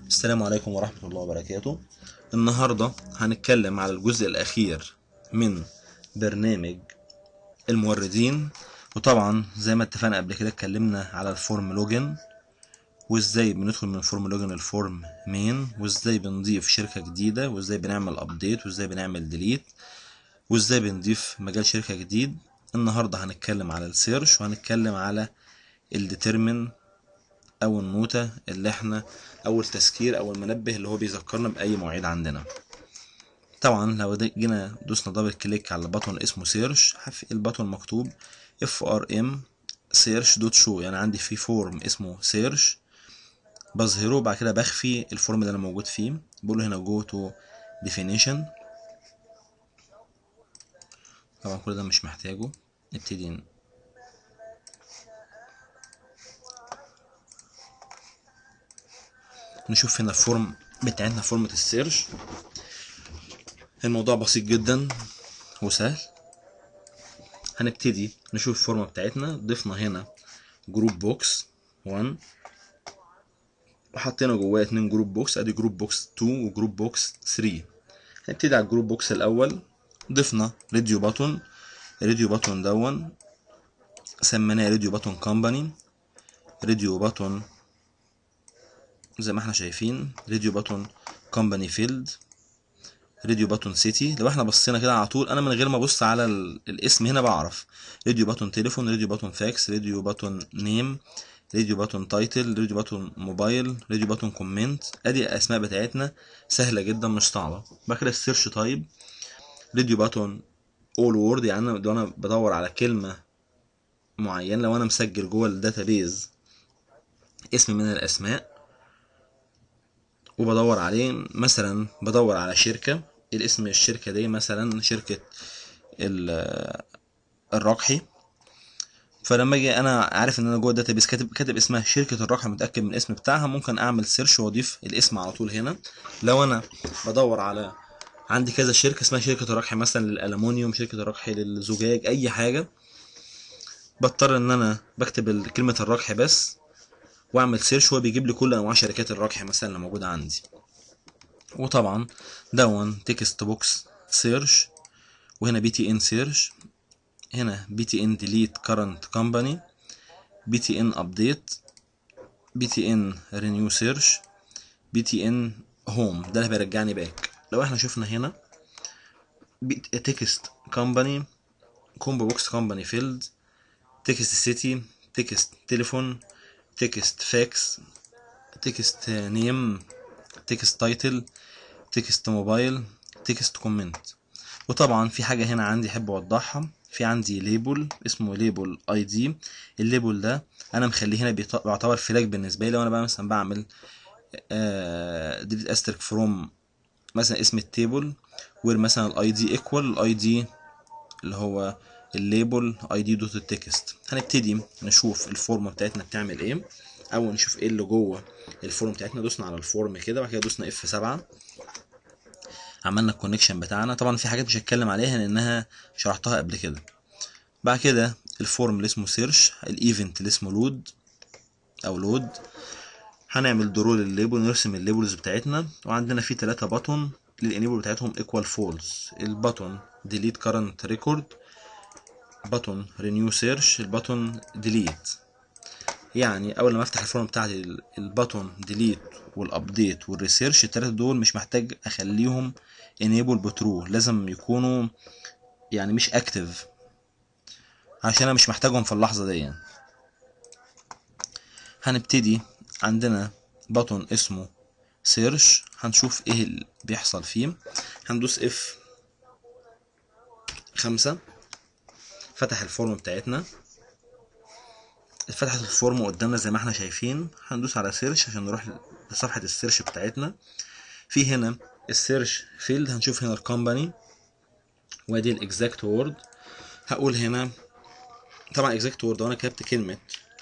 السلام عليكم ورحمة الله وبركاته النهاردة هنتكلم على الجزء الأخير من برنامج الموردين وطبعا زي ما اتفقنا قبل كده اتكلمنا على الفورم لوجن وازاي بندخل من فورم لوجن الفورم مين وازاي بنضيف شركة جديدة وازاي بنعمل ابديت وازاي بنعمل ديليت وازاي بنضيف مجال شركة جديد النهاردة هنتكلم على السيرش وهنتكلم على الديترمن او النوتة اللي احنا او التذكير او المنبه اللي هو بيذكرنا باي مواعيد عندنا طبعا لو جينا دوسنا دبل كليك على البطن اسمه سيرش البطن مكتوب اف ار ام سيرش دوت شو يعني عندي في فورم اسمه سيرش بظهره بعد كده بخفي الفورم اللي انا موجود فيه بقول له هنا جو تو ديفينيشن طبعا كل ده مش محتاجه نبتدي نشوف هنا الفورم بتاعتنا فورمة السيرش الموضوع بسيط جدا وسهل هنبتدي نشوف الفورمة بتاعتنا ضفنا هنا جروب بوكس 1 وحطينا جواه اتنين جروب بوكس ادي جروب بوكس 2 وجروب بوكس 3 هنبتدي على الجروب بوكس الاول ضفنا راديو باتون راديو باتون دون سميناه راديو باتون كومباني راديو باتون زي ما احنا شايفين راديو باتون كومباني فيلد راديو باتون سيتي لو احنا بصينا كده على طول انا من غير ما ابص على الاسم هنا بعرف راديو باتون تليفون راديو باتون فاكس راديو باتون نيم راديو باتون تايتل راديو باتون موبايل راديو باتون كومنت ادي الاسماء بتاعتنا سهله جدا مش صعبه بعد كده السيرش تايب راديو باتون اول وورد يعني انا لو انا بدور على كلمه معينه لو انا مسجل جوه الداتابيز اسم من الاسماء وبدور عليه مثلا بدور على شركة الاسم الشركة دي مثلا شركة الرقحي فلما اجي انا عارف ان انا جوه الداتابيس كاتب كاتب اسمها شركة الرقحي متأكد من الاسم بتاعها ممكن اعمل سيرش واضيف الاسم على طول هنا لو انا بدور على عندي كذا شركة اسمها شركة الرقحي مثلا للألمونيوم شركة الرقحي للزجاج أي حاجة بضطر إن أنا بكتب كلمة الرقحي بس واعمل سيرش هو بيجيب لي كل انواع شركات الرقح مثلا اللي موجوده عندي وطبعا دون تكست بوكس سيرش وهنا بي تي ان سيرش هنا بي تي ان ديليت كرنت كومباني بي تي ان ابديت بي تي ان رينيو سيرش بي تي ان هوم ده اللي بيرجعني باك لو احنا شفنا هنا تكست كومباني كومبو بوكس كومباني فيلد تكست سيتي تكست تليفون تكست فاكس تكست نيم تكست تايتل تكست موبايل تكست كومنت وطبعا في حاجه هنا عندي احب اوضحها في عندي ليبل اسمه ليبل اي دي الليبل ده انا مخليه هنا بيعتبر فلاج بالنسبه لي لو انا بقى مثلا بعمل ديليت استرك فروم مثلا اسم التيبل وير مثلا الاي دي ايكوال الاي دي اللي هو الليبل اي دي دوت التكست هنبتدي نشوف الفورمه بتاعتنا بتعمل ايه او نشوف ايه اللي جوه الفورم بتاعتنا دوسنا على الفورم كده بعد كده دوسنا اف 7 عملنا الكونكشن بتاعنا طبعا في حاجات مش هتكلم عليها لانها شرحتها قبل كده بعد كده الفورم اللي اسمه سيرش الايفنت اللي اسمه لود او لود هنعمل درو للليبل نرسم الليبلز بتاعتنا وعندنا في ثلاثة باتون للانيبل بتاعتهم ايكوال فولس الباتون ديليت كارنت ريكورد باتون رينيو سيرش الباتون ديليت يعني اول ما افتح الفورم بتاعتي الباتون ديليت والابديت والريسيرش التلاتة دول مش محتاج اخليهم انيبل بترو لازم يكونوا يعني مش اكتف عشان انا مش محتاجهم في اللحظه دي هنبتدي عندنا باتون اسمه سيرش هنشوف ايه اللي بيحصل فيه هندوس اف خمسة فتح الفورم بتاعتنا فتحت الفورم قدامنا زي ما احنا شايفين هندوس على سيرش عشان نروح لصفحة السيرش بتاعتنا في هنا السيرش فيلد هنشوف هنا الكومباني وادي الاكزاكت وورد هقول هنا طبعا اكزاكت وورد وانا كتبت كلمة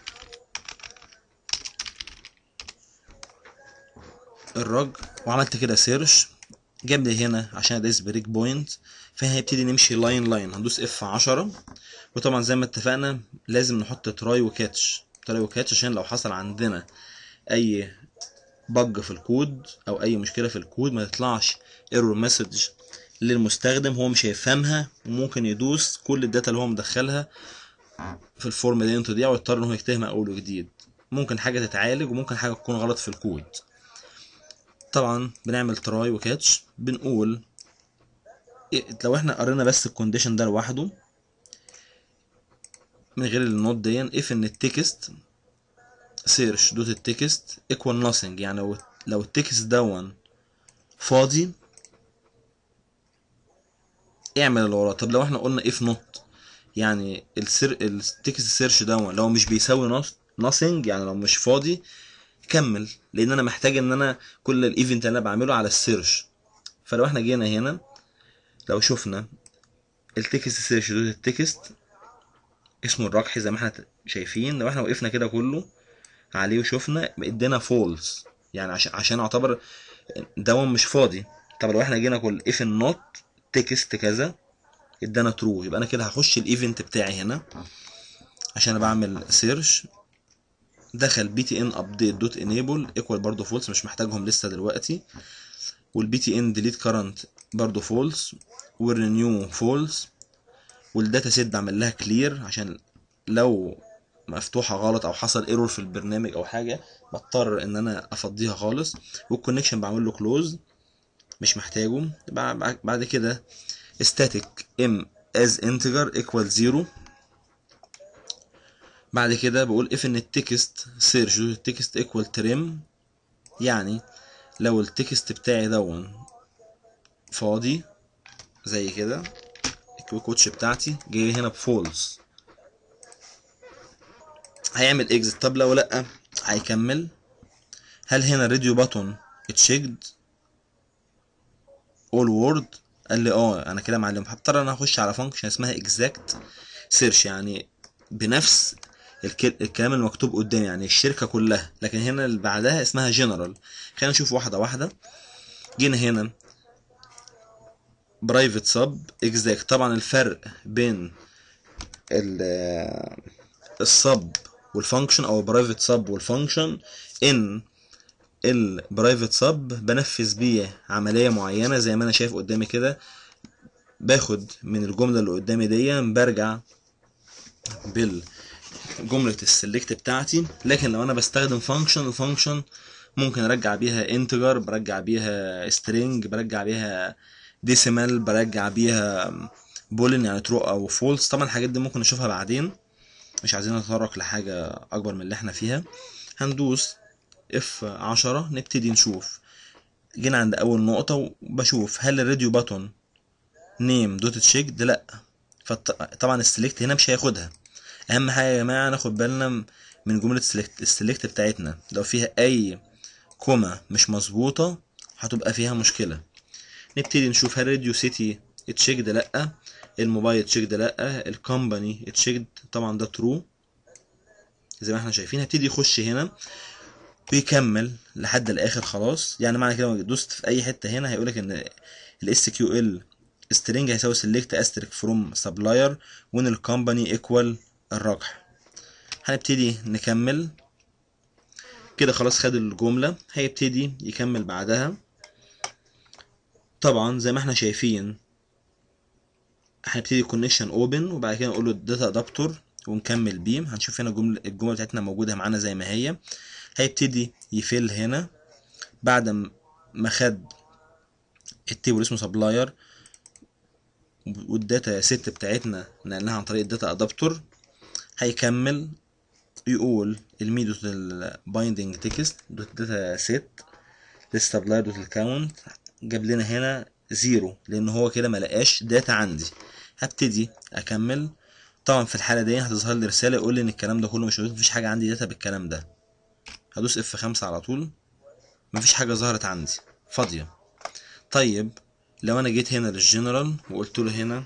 الرج وعملت كده سيرش جاب لي هنا عشان ادرس بريك بوينت فهيبتدي نمشي لاين لاين هندوس اف 10 وطبعا زي ما اتفقنا لازم نحط تراي وكاتش تراي وكاتش عشان لو حصل عندنا اي بج في الكود او اي مشكله في الكود ما تطلعش ايرور مسج للمستخدم هو مش هيفهمها وممكن يدوس كل الداتا اللي هو مدخلها في الفورم دي تضيع ويضطر ان هو يكتبها من اول وجديد ممكن حاجه تتعالج وممكن حاجه تكون غلط في الكود طبعا بنعمل تراي وكاتش بنقول إيه- لو احنا قرينا بس الكونديشن ده لوحده من غير النوت دي if ان التكست سيرش دوت التكست equal nothing يعني لو لو التكست دون فاضي اعمل اللي وراه طب لو احنا قلنا if not يعني السير التكست سيرش دون لو مش بيساوي nothing يعني لو مش فاضي كمل لان انا محتاج ان انا كل الايفنت اللي انا بعمله على السيرش فلو احنا جينا هنا لو شفنا التكست سيرش دوت التكست اسمه الرقحي زي ما احنا شايفين لو احنا وقفنا كده كله عليه وشفنا ادينا فولس يعني عشان عشان اعتبر دون مش فاضي طب لو احنا جينا كل اف النوت تكست كذا ادانا ترو يبقى انا كده هخش الايفنت بتاعي هنا عشان انا بعمل سيرش دخل بي تي ان ابديت دوت انيبل ايكوال برضه فولس مش محتاجهم لسه دلوقتي والبي تي ان ديليت كرنت برضه فولس والرينيو فولس والداتا سيت بعمل لها كلير عشان لو مفتوحه غلط او حصل ايرور في البرنامج او حاجه بضطر ان انا افضيها خالص والكونكشن بعمل له كلوز مش محتاجه بع- بعد كده static m as integer equal 0 بعد كده بقول if ان التكست سيرش التكست equal trim يعني لو التكست بتاعي دون فاضي زي كده الكوتش بتاعتي جاي هنا بفولس هيعمل اكزit طب لو لا هيكمل هل هنا راديو باتون اتشيكد اول وورد قال لي اه انا كده معلم هضطر انا اخش على فانكشن اسمها اكزاكت سيرش يعني بنفس الك- الكلام المكتوب قدامي يعني الشركه كلها لكن هنا اللي بعدها اسمها جنرال خلينا نشوف واحده واحده جينا هنا برايفت سب اكزاكت طبعا الفرق بين ال- السب والفانكشن او برايفت سب والفانكشن ان البرايفت سب بنفذ بيه عمليه معينه زي ما انا شايف قدامي كده باخد من الجمله اللي قدامي دي برجع بالجمله السلكت بتاعتي لكن لو انا بستخدم فانكشن الفانكشن ممكن ارجع بيها انتجر برجع بيها string برجع بيها ديسيمال برجع بيها بولين يعني ترو او فولس طبعا الحاجات دي ممكن نشوفها بعدين مش عايزين نتطرق لحاجه اكبر من اللي احنا فيها هندوس اف 10 نبتدي نشوف جينا عند اول نقطة وبشوف هل الراديو باتون نيم دوت تشيكد لا فطبعا السلكت هنا مش هياخدها اهم حاجة يا جماعة ناخد بالنا من جملة السلكت السلكت بتاعتنا لو فيها اي كوما مش مظبوطة هتبقى فيها مشكلة نبتدي نشوف هل راديو سيتي اتشيكد لا الموبايل اتشيكد لا الكومباني اتشيكد طبعا ده ترو زي ما احنا شايفين هبتدي يخش هنا بيكمل لحد الاخر خلاص يعني معنى كده لو دوست في اي حته هنا هيقولك ان الاس كيو ال string هيساوي select asterisk from supplier وان الكومباني equal الرقح هنبتدي نكمل كده خلاص خد الجملة هيبتدي يكمل بعدها طبعا زي ما احنا شايفين هنبتدي connection open وبعد كده نقول له data adapter ونكمل بيه هنشوف هنا الجملة الجملة بتاعتنا موجودة معانا زي ما هي هيبتدي يفل هنا بعد ما خد التيبل اسمه سبلاير والداتا ست بتاعتنا نقلناها عن طريق الداتا ادابتور هيكمل يقول المي دوت البايندنج تكست دوت داتا ست للسبلاير دوت الكاونت جاب لنا هنا زيرو لان هو كده ما لقاش داتا عندي هبتدي اكمل طبعا في الحاله دي هتظهر لي رساله يقول لي ان الكلام ده كله مش موجود مفيش حاجه عندي داتا بالكلام ده هدوس اف خمسة على طول مفيش حاجة ظهرت عندي فاضية طيب لو انا جيت هنا للجنرال وقلت له هنا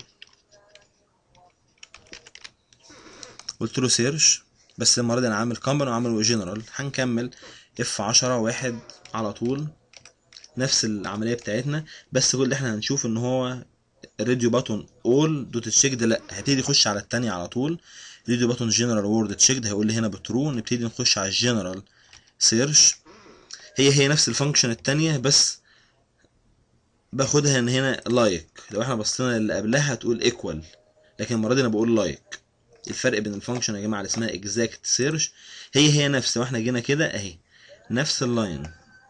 قلت له سيرش بس المرة دي انا عامل كومباني وعامل جنرال هنكمل اف عشرة واحد على طول نفس العملية بتاعتنا بس كل اللي احنا هنشوف ان هو الراديو باتون اول دوت تشيكد لا هيبتدي يخش على التانية على طول راديو باتون جنرال وورد تشيكد هيقول لي هنا بترو نبتدي نخش على الجنرال سيرش هي هي نفس الفانكشن التانية بس باخدها ان هنا لايك لو احنا بصينا اللي قبلها هتقول ايكوال لكن المره دي انا بقول لايك الفرق بين الفانكشن يا جماعه اللي اسمها اكزاكت سيرش هي هي نفس واحنا جينا كده اهي نفس اللاين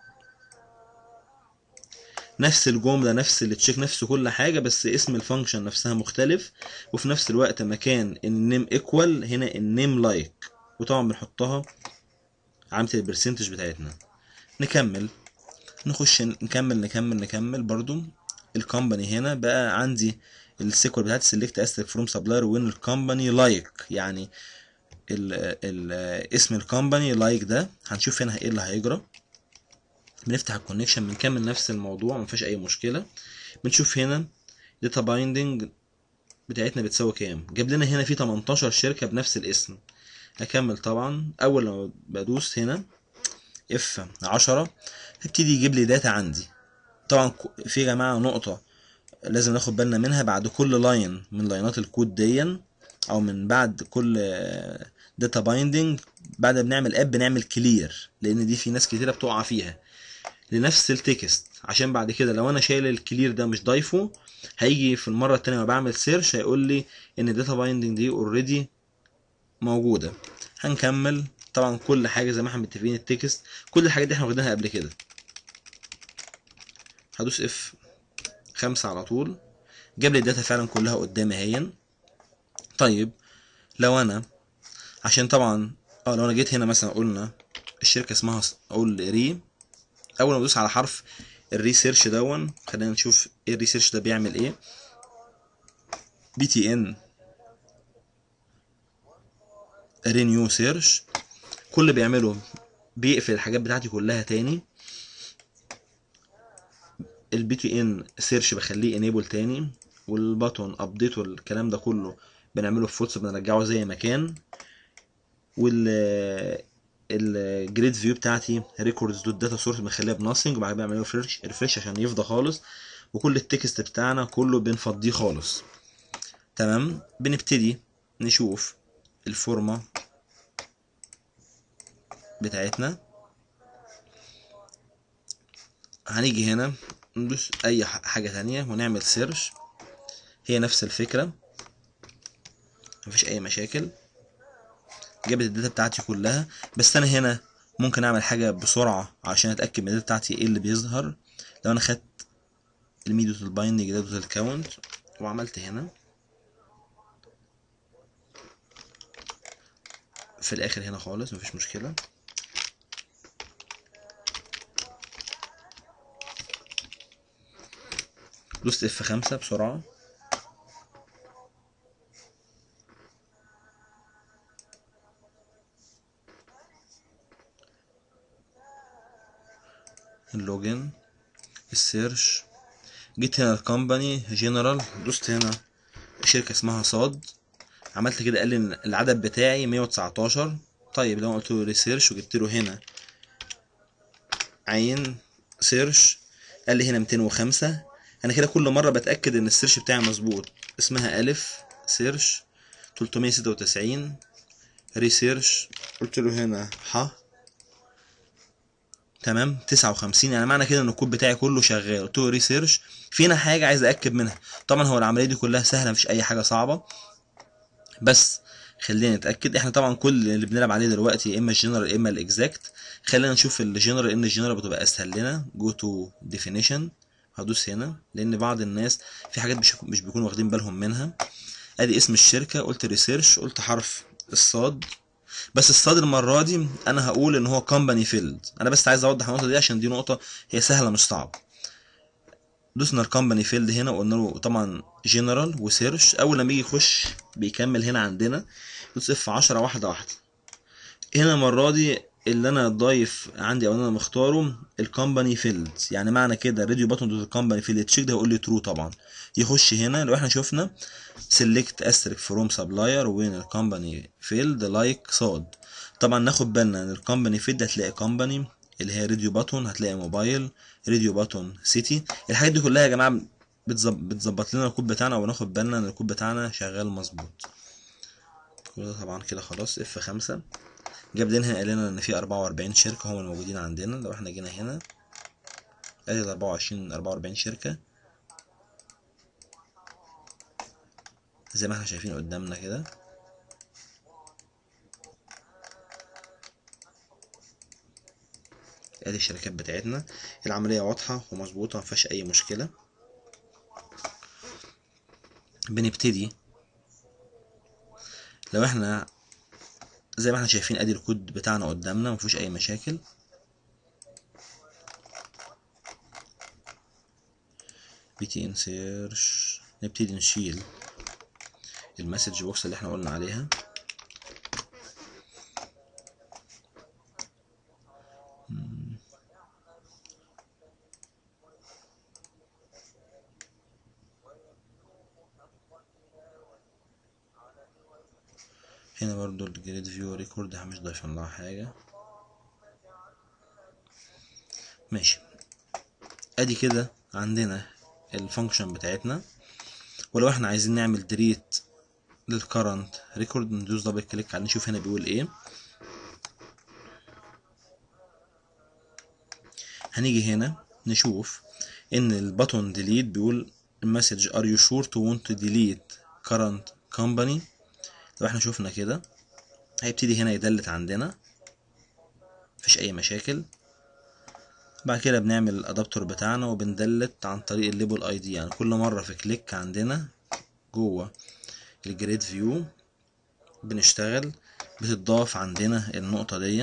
نفس الجملة نفس التشيك نفس كل حاجة بس اسم الفانكشن نفسها مختلف وفي نفس الوقت مكان النيم ايكوال هنا النيم لايك وطبعا بنحطها علامة البرسنتج بتاعتنا نكمل نخش نكمل نكمل نكمل برضو الكومباني هنا بقى عندي السيكوال بتاعت سيلكت استريك فروم سبلاير وين الكومباني لايك يعني ال ال اسم الكومباني لايك ده هنشوف هنا ايه اللي هيجرى بنفتح الكونكشن بنكمل نفس الموضوع مفيش اي مشكله بنشوف هنا داتا بايندنج بتاعتنا بتساوي كام جاب لنا هنا في 18 شركه بنفس الاسم هكمل طبعا اول لما بدوس هنا اف 10 هيبتدي يجيب لي داتا عندي طبعا في يا جماعه نقطه لازم ناخد بالنا منها بعد كل لاين من لاينات الكود دي او من بعد كل داتا بايندنج بعد ما بنعمل اب بنعمل كلير لان دي في ناس كتيره بتقع فيها لنفس التكست عشان بعد كده لو انا شايل الكلير ده مش ضايفه هيجي في المره التانية ما بعمل سيرش هيقول لي ان الداتا بايندنج دي اوريدي موجوده هنكمل طبعا كل حاجه زي ما احنا متفقين التكست كل الحاجات دي احنا واخدينها قبل كده هدوس اف خمسة على طول جاب لي الداتا فعلا كلها قدامي اهي طيب لو انا عشان طبعا اه لو انا جيت هنا مثلا قلنا الشركه اسمها اقول ري اول ما ادوس على حرف الريسيرش دون خلينا نشوف ايه الريسيرش ده بيعمل ايه بي تي ان رينيو سيرش كل اللي بيعمله بيقفل الحاجات بتاعتي كلها تاني البي تي ان سيرش بخليه انيبل تاني والباتون ابديت والكلام ده كله بنعمله في فوتس بنرجعه زي ما كان وال الجريد فيو بتاعتي ريكوردز دوت داتا سورس بنخليها بناسنج وبعد كده بعمل ريفرش ريفرش عشان يفضى خالص وكل التكست بتاعنا كله بنفضيه خالص تمام بنبتدي نشوف الفورمه بتاعتنا هنيجي هنا ندوس اي حاجه تانية ونعمل سيرش هي نفس الفكره مفيش اي مشاكل جابت الداتا بتاعتي كلها بس انا هنا ممكن اعمل حاجه بسرعه عشان اتاكد من الداتا بتاعتي ايه اللي بيظهر لو انا خدت الميديو البايندنج ده دوت الكاونت وعملت هنا في الاخر هنا خالص مفيش مشكله دوست اف خمسة بسرعة اللوجن السيرش جيت هنا الكومباني جنرال دوست هنا شركة اسمها صاد عملت كده قال لي إن العدد بتاعي 119 طيب لو قلت له ريسيرش وجبت له هنا عين سيرش قال لي هنا 205 انا كده كل مره بتاكد ان السيرش بتاعي مظبوط اسمها الف سيرش 396 ريسيرش قلت له هنا ح تمام 59 يعني معنى كده ان الكود بتاعي كله شغال قلت له ريسيرش فينا حاجه عايز ااكد منها طبعا هو العمليه دي كلها سهله مفيش اي حاجه صعبه بس خلينا نتاكد احنا طبعا كل اللي بنلعب عليه دلوقتي يا اما الجنرال يا اما الاكزاكت خلينا نشوف الجنرال ان الجنرال بتبقى اسهل لنا جو تو ديفينيشن هدوس هنا لان بعض الناس في حاجات مش مش بيكونوا واخدين بالهم منها ادي اسم الشركه قلت ريسيرش قلت حرف الصاد بس الصاد المره دي انا هقول ان هو كومباني فيلد انا بس عايز اوضح النقطه دي عشان دي نقطه هي سهله مش صعبه دوسنا الكومباني فيلد هنا وقلنا له طبعا جنرال وسيرش اول لما يجي يخش بيكمل هنا عندنا دوس اف 10 واحده واحده هنا المره دي اللي انا ضايف عندي او انا مختاره الكومباني فيلد يعني معنى كده راديو باتون دوت الكومباني فيلد تشيك ده هيقول لي ترو طبعا يخش هنا لو احنا شفنا سيلكت استريك فروم سبلاير وين الكومباني فيلد لايك صاد طبعا ناخد بالنا ان الكومباني فيلد هتلاقي كومباني اللي هي راديو باتون هتلاقي موبايل راديو باتون سيتي الحاجات دي كلها يا جماعه بتظبط لنا الكود بتاعنا وناخد بالنا ان الكود بتاعنا شغال مظبوط كل ده طبعا كده خلاص اف خمسة جاب لنا هنا قال لنا ان في 44 شركه هم الموجودين عندنا لو احنا جينا هنا ادي ال 24 44 شركه زي ما احنا شايفين قدامنا كده ادي الشركات بتاعتنا العمليه واضحه ومظبوطه مفيهاش اي مشكله بنبتدي لو احنا زي ما احنا شايفين ادي الكود بتاعنا قدامنا مفيهوش اي مشاكل بي تي ان سيرش نبتدي نشيل المسج بوكس اللي احنا قلنا عليها هنا برضو الجريد فيو ريكورد احنا مش ضايفين لها حاجة ماشي ادي كده عندنا الفانكشن بتاعتنا ولو احنا عايزين نعمل ديليت للكرنت ريكورد ندوس دبل كليك عليه نشوف هنا بيقول ايه هنيجي هنا نشوف ان البutton delete بيقول المسج are you sure to want to delete current company لو احنا شوفنا كده هيبتدي هنا يدلت عندنا مفيش اي مشاكل بعد كده بنعمل الادابتور بتاعنا وبندلت عن طريق الليبل اي دي يعني كل مره في كليك عندنا جوه الجريد فيو بنشتغل بتضاف عندنا النقطه دي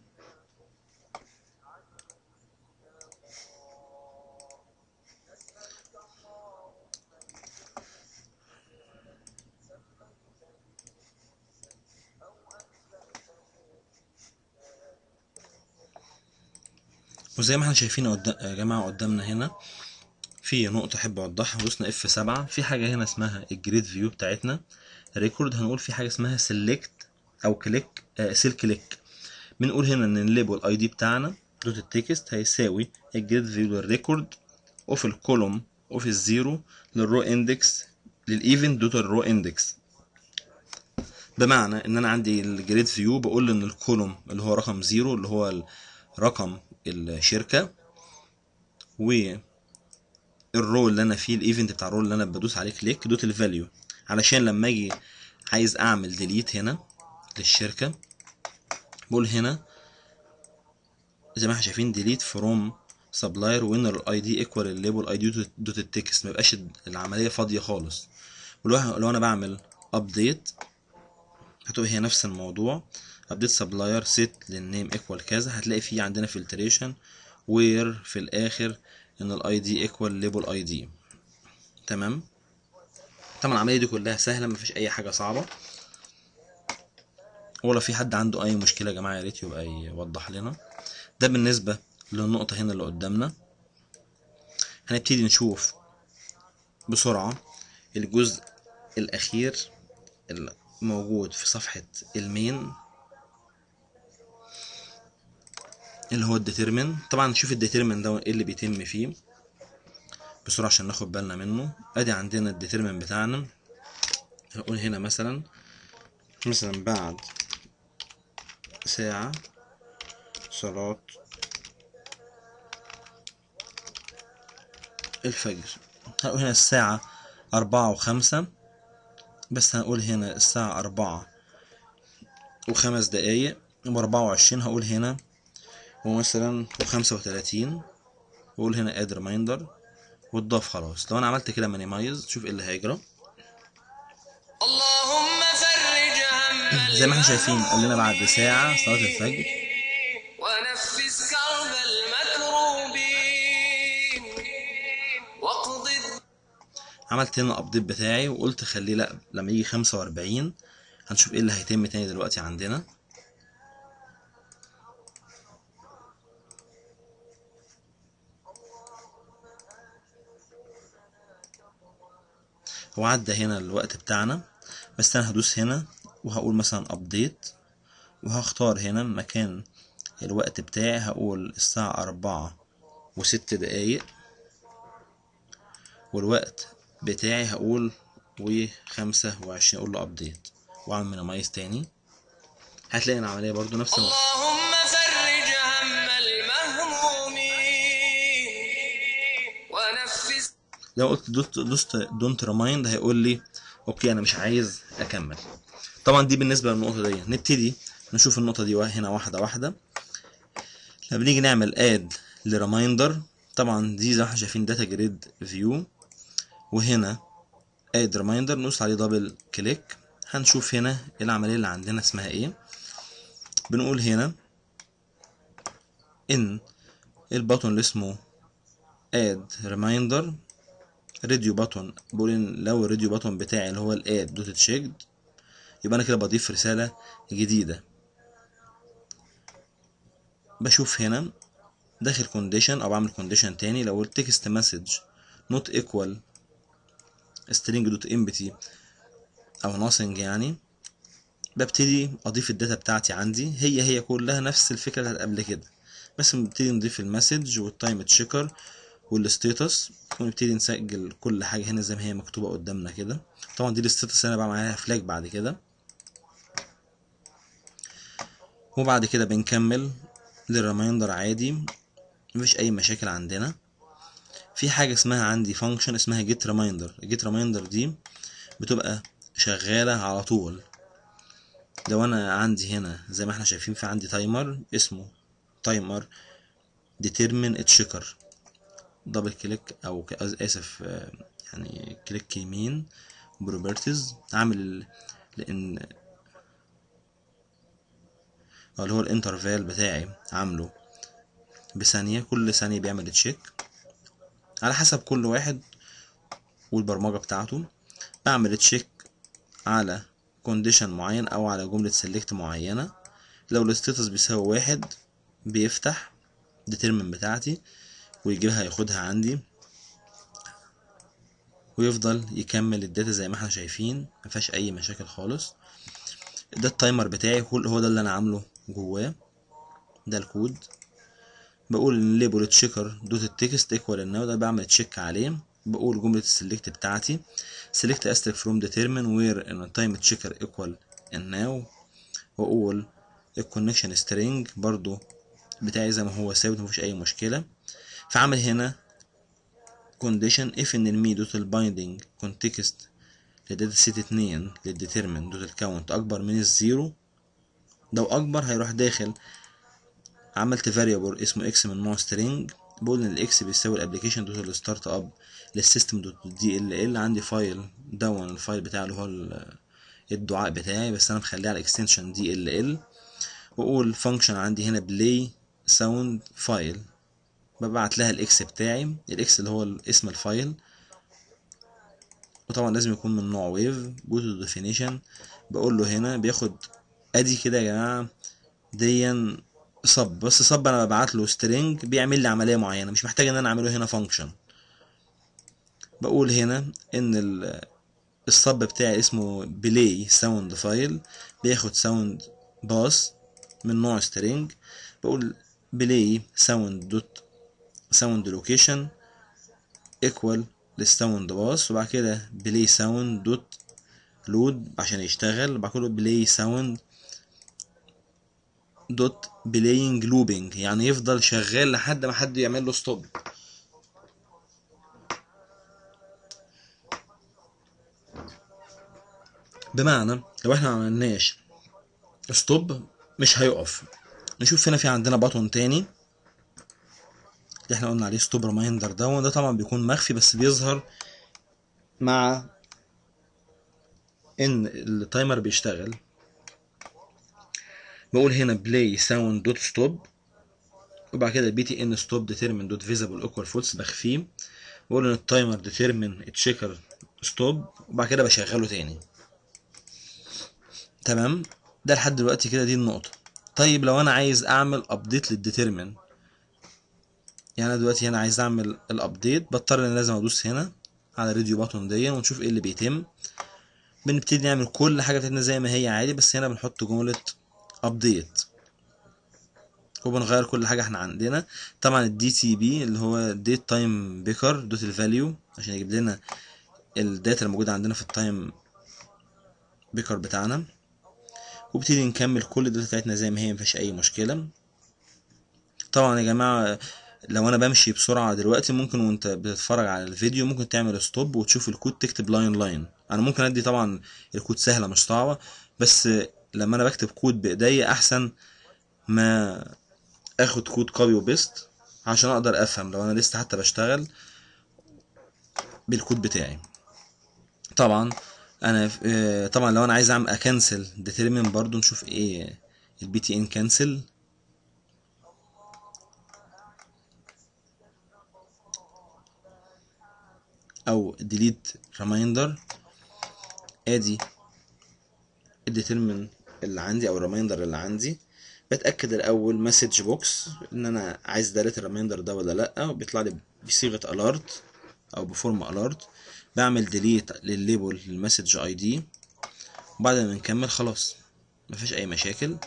وزي ما احنا شايفين قدام يا جماعه قدامنا هنا في نقطة أحب أوضحها دوسنا اف سبعة في حاجة هنا اسمها الجريد فيو بتاعتنا ريكورد هنقول في حاجة اسمها سيلكت أو كليك آه سيل كليك بنقول هنا إن الليبل اي دي بتاعنا دوت التكست هيساوي الجريد فيو للريكورد وفي الكولوم وفي الزيرو للرو اندكس للايفنت دوت الرو اندكس بمعنى ان انا عندي الجريد فيو بقول ان الكولوم اللي هو رقم زيرو اللي هو رقم الشركه والرو اللي انا فيه الايفنت بتاع الرو اللي انا بدوس عليه كليك دوت الفاليو علشان لما اجي عايز اعمل ديليت هنا للشركه بقول هنا زي ما احنا شايفين ديليت فروم سبلاير وينر الاي دي ايكوال الليبل اي دي دوت التكست ما يبقاش العمليه فاضيه خالص ولو لو انا بعمل ابديت هتبقى هي نفس الموضوع ابديت سبلاير سيت للنيم ايكوال كذا هتلاقي فيه عندنا فلتريشن وير في الاخر ان الاي دي ايكوال ليبل اي دي تمام طبعا العمليه دي كلها سهله مفيش اي حاجه صعبه ولا في حد عنده اي مشكله يا جماعه يا ريت يبقى يوضح لنا ده بالنسبه للنقطه هنا اللي قدامنا هنبتدي نشوف بسرعه الجزء الاخير الموجود في صفحه المين اللي هو الديترمن طبعا نشوف الديترمن ده ايه اللي بيتم فيه بسرعه عشان ناخد بالنا منه ادي عندنا الديترمن بتاعنا هنقول هنا مثلا مثلا بعد ساعة صلاة الفجر هنقول هنا الساعة أربعة وخمسة بس هنقول هنا الساعة أربعة وخمس دقايق وأربعة وعشرين هقول هنا ومثلا وخمسة وتلاتين وأقول هنا اد ريمايندر واتضاف خلاص لو أنا عملت كده مانيمايز شوف ايه اللي هيجرى اللهم فرج هم زي ما احنا شايفين قال لنا بعد ساعة صلاة الفجر ونفس كرب المكروبين واقض عملت هنا الابديت بتاعي وقلت خليه لا لما يجي خمسة وأربعين هنشوف ايه اللي هيتم تاني دلوقتي عندنا وعدى هنا الوقت بتاعنا بس انا هدوس هنا وهقول مثلا ابديت وهختار هنا مكان الوقت بتاعي هقول الساعة أربعة وست دقايق والوقت بتاعي هقول وخمسة وعشرين أقول له أبديت وأعمل مينيمايز تاني هتلاقي العمليه برضو نفس النقطه اللهم فرج هم المهمومين ونفس لو قلت دوست دوست دونت ريمايند هيقول لي اوكي انا مش عايز اكمل طبعا دي بالنسبه للنقطه دي نبتدي نشوف النقطه دي هنا واحده واحده لما بنيجي نعمل اد لريمايندر طبعا دي زي ما احنا شايفين داتا جريد فيو وهنا اد ريمايندر ندوس عليه دبل كليك هنشوف هنا العمليه اللي عندنا اسمها ايه بنقول هنا ان البطن اللي اسمه اد ريمايندر راديو باتون بقول ان لو الراديو باتون بتاعي اللي هو الاد دوت تشيكد يبقى انا كده بضيف رساله جديده بشوف هنا داخل كونديشن او بعمل كونديشن تاني لو التكست مسج نوت ايكوال string دوت empty او nothing يعني ببتدي اضيف الداتا بتاعتي عندي هي هي كلها نفس الفكره اللي قبل كده بس بنبتدي نضيف المسج والتايم تشيكر والستيتس ونبتدي نسجل كل حاجه هنا زي ما هي مكتوبه قدامنا كده طبعا دي الستيتس اللي انا بعمل عليها فلاج بعد كده وبعد كده بنكمل للريمايندر عادي مفيش اي مشاكل عندنا في حاجه اسمها عندي فانكشن اسمها جيت ريمايندر الجيت ريمايندر دي بتبقى شغاله على طول لو انا عندي هنا زي ما احنا شايفين في عندي تايمر اسمه تايمر ديترمين تشيكر دبل كليك او ك- اسف آه، يعني كليك يمين بروبرتيز عامل ال- لان أو اللي هو الانترفال بتاعي عامله بثانية كل ثانية بيعمل تشيك على حسب كل واحد والبرمجة بتاعته بعمل تشيك على كونديشن معين او على جملة سيلكت معينة لو الستاتس بيساوي واحد بيفتح ديترمن بتاعتي ويجيبها ياخدها عندي ويفضل يكمل الداتا زي ما احنا شايفين مفيهاش اي مشاكل خالص ده التايمر بتاعي كل هو ده اللي انا عامله جواه ده الكود بقول ان ليبل تشيكر دوت التكست ايكوال الناو ده بعمل تشيك عليه بقول جملة السلكت بتاعتي select asterisk from determine where ان time checker equal الناو واقول الكونكشن string برضو بتاعي زي ما هو ثابت مفيش اي مشكلة فعمل هنا condition if ان المي دوت البايندنج context لداتا سيت اتنين للديترمن دوت الكاونت اكبر من الزيرو لو اكبر هيروح داخل عملت variable اسمه x من نوع string بقول ان الاكس بيساوي الابلكيشن دوت الستارت اب للسيستم دوت دي ال ال عندي فايل دون الفايل بتاعي اللي هو ال- الدعاء بتاعي بس انا مخليه على الاكستنشن دي ال ال واقول فانكشن عندي هنا بلاي ساوند فايل ببعت لها الاكس بتاعي الاكس اللي هو اسم الفايل وطبعا لازم يكون من نوع ويف جو تو ديفينيشن بقول له هنا بياخد ادي كده يا جماعه ديا صب بس صب انا ببعت له سترينج بيعمل لي عمليه معينه مش محتاج ان انا اعمله هنا فانكشن بقول هنا ان ال- الصب بتاعي اسمه بلاي ساوند فايل بياخد ساوند باس من نوع سترينج بقول بلاي ساوند دوت ساوند لوكيشن ايكوال للساوند باس وبعد كده بلاي ساوند دوت لود عشان يشتغل وبعد كده بلاي ساوند دوت بلاينج لوبينج يعني يفضل شغال لحد ما حد يعمل له ستوب بمعنى لو احنا ما عملناش ستوب مش هيقف نشوف هنا في عندنا بطن تاني اللي احنا قلنا عليه ستوب ريمايندر ده ده طبعا بيكون مخفي بس بيظهر مع ان التايمر بيشتغل بقول هنا بلاي ساوند دوت ستوب وبعد كده بي تي ان ستوب ديترمين دوت فيزبل ايكوال فولس بخفيه بقول ان التايمر ديترمين تشيكر ستوب وبعد كده بشغله تاني تمام ده لحد دلوقتي كده دي النقطة طيب لو انا عايز اعمل ابديت للديترمين يعني انا دلوقتي هنا عايز اعمل الابديت بضطر ان لازم ادوس هنا على راديو باتون دي ونشوف ايه اللي بيتم بنبتدي نعمل كل حاجة بتاعتنا زي ما هي عادي بس هنا بنحط جملة ابديت وبنغير كل حاجة احنا عندنا طبعا الدي تي بي اللي هو ديت تايم بيكر دوت الفاليو عشان يجيب لنا الداتا الموجودة عندنا في التايم بيكر بتاعنا وبتدي نكمل كل الداتا بتاعتنا زي ما هي مفيش اي مشكله طبعا يا جماعه لو انا بمشي بسرعه دلوقتي ممكن وانت بتتفرج على الفيديو ممكن تعمل ستوب وتشوف الكود تكتب لاين لاين انا ممكن ادي طبعا الكود سهله مش صعبه بس لما انا بكتب كود بايديا احسن ما اخد كود كوبي وبيست عشان اقدر افهم لو انا لسه حتى بشتغل بالكود بتاعي طبعا انا آه، طبعا لو انا عايز اعمل اكنسل ديترمين برضو نشوف ايه البي تي ان كانسل او ديليت ريمايندر ادي الديترمين اللي عندي او الريمايندر اللي عندي بتاكد الاول مسج بوكس ان انا عايز دالت الريمايندر ده ولا لا وبيطلع لي بصيغه الارت او بفورم الارت بعمل ديليت للليبل للمسج اي دي وبعد ما نكمل خلاص مفيش اي مشاكل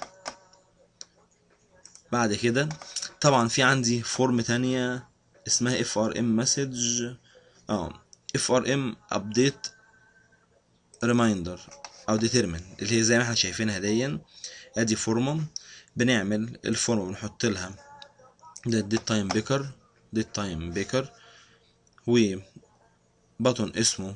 بعد كده طبعا في عندي فورم تانية اسمها اف ار ام مسج اه اف ار ام ابديت ريمايندر او ديترمين اللي هي زي ما احنا شايفينها دي ادي فورمه بنعمل الفورمه بنحط لها ده الديت تايم بيكر ديت تايم بيكر و بطن اسمه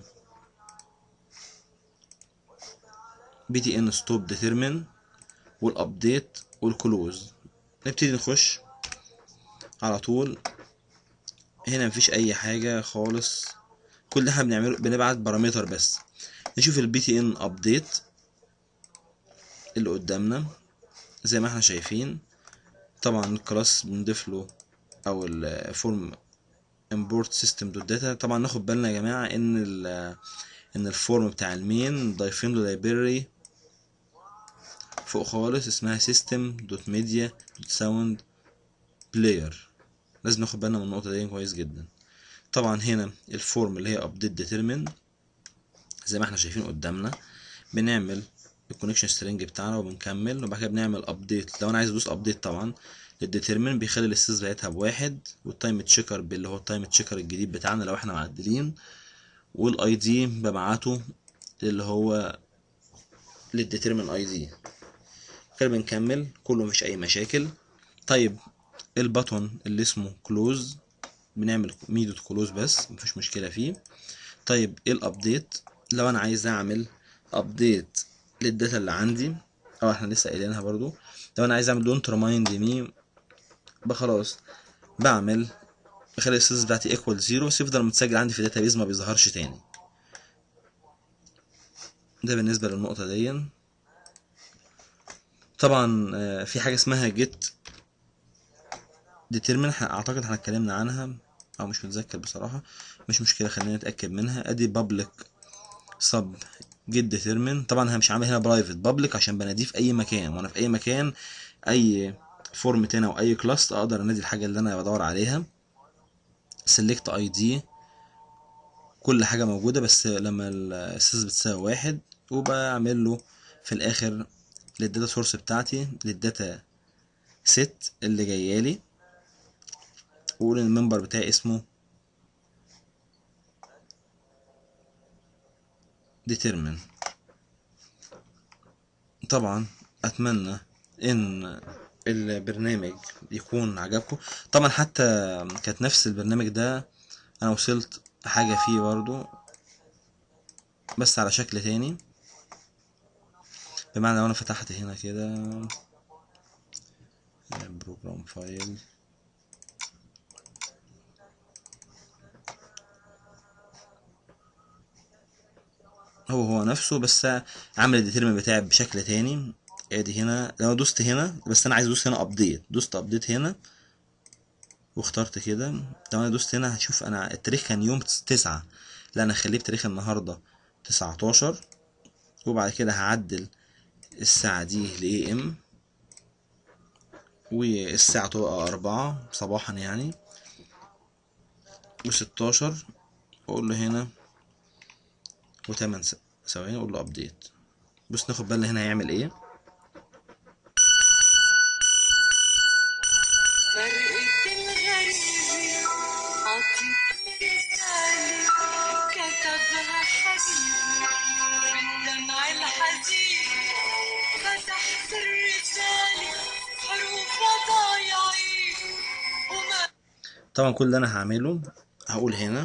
بي تي ان ستوب ديترمين والابديت والكلوز نبتدي نخش على طول هنا مفيش اي حاجه خالص كل اللي احنا بنعمله بنبعت بارامتر بس نشوف البي تي ان ابديت اللي قدامنا زي ما احنا شايفين طبعا الكلاس بنضيف له او الفورم import system دوت data طبعا ناخد بالنا يا جماعه ان ال ان الفورم بتاع المين ضايفين له library فوق خالص اسمها system دوت media دوت sound player لازم ناخد بالنا من النقطه دي كويس جدا طبعا هنا الفورم اللي هي update determine زي ما احنا شايفين قدامنا بنعمل الكونكشن سترينج بتاعنا وبنكمل وبعد كده بنعمل ابديت لو انا عايز ادوس ابديت طبعا للديترمين بيخلي الاستيز بتاعتها بواحد والتايم تشيكر اللي هو التايم تشيكر الجديد بتاعنا لو احنا معدلين والاي دي ببعته اللي هو للديترمين اي دي كده بنكمل كله مفيش اي مشاكل طيب البطن اللي اسمه كلوز بنعمل ميدوت كلوز بس مفيش مشكله فيه طيب ايه الابديت لو انا عايز اعمل ابديت للداتا اللي عندي او احنا لسه قايلينها برضو لو انا عايز اعمل دونت ريمايند مي خلاص بعمل بخلي السيلز بتاعتي ايكوال زيرو بس يفضل متسجل عندي في الداتابيز ما بيظهرش تاني ده بالنسبه للنقطه دي طبعا آه، في حاجه اسمها جيت ديترمين اعتقد احنا اتكلمنا عنها او مش متذكر بصراحه مش مشكله خلينا نتاكد منها ادي بابليك سب جيت ديترمين طبعا انا مش عامل هنا برايفت بابليك عشان بناديه في اي مكان وانا في اي مكان اي فورم تاني او اي كلاس اقدر انادي الحاجه اللي انا بدور عليها سيلكت اي دي كل حاجه موجوده بس لما السيس بتساوي واحد وبعمل له في الاخر للداتا سورس بتاعتي للداتا ست اللي جايالي واقول ان الممبر بتاعي اسمه determine طبعا اتمنى ان البرنامج يكون عجبكم طبعا حتى كانت نفس البرنامج ده انا وصلت حاجة فيه برضو بس على شكل تاني بمعنى لو انا فتحت هنا كده بروجرام فايل هو هو نفسه بس عامل الديترمين بتاعي بشكل تاني ادي هنا لو دوست هنا بس انا عايز ادوس هنا ابديت دوست ابديت هنا واخترت كده لو انا دوست هنا هشوف انا التاريخ كان يوم تسعة لا انا هخليه بتاريخ النهاردة تسعتاشر وبعد كده هعدل الساعة دي ل ام والساعة تبقى أربعة صباحا يعني وستاشر أقول له هنا وتمن ثواني أقول له أبديت بص ناخد بالنا هنا هيعمل إيه مرقة الغريب عطيتني رسالة كتبها حبيبي في الدمع الحزين فتح طبعا كل اللي انا هعمله هقول هنا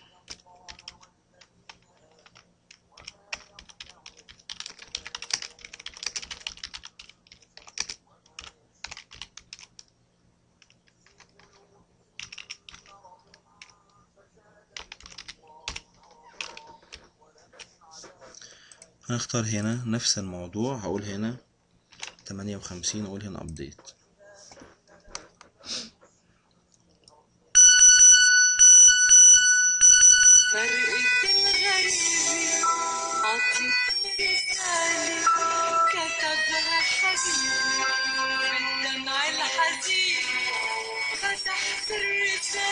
هنختار هنا نفس الموضوع هقول هنا تمانية وخمسين اقول هنا ابديت مرقة الغريبة عطتني رسالة كتبها حبيبي بالدمع الحزين فتحت الرسالة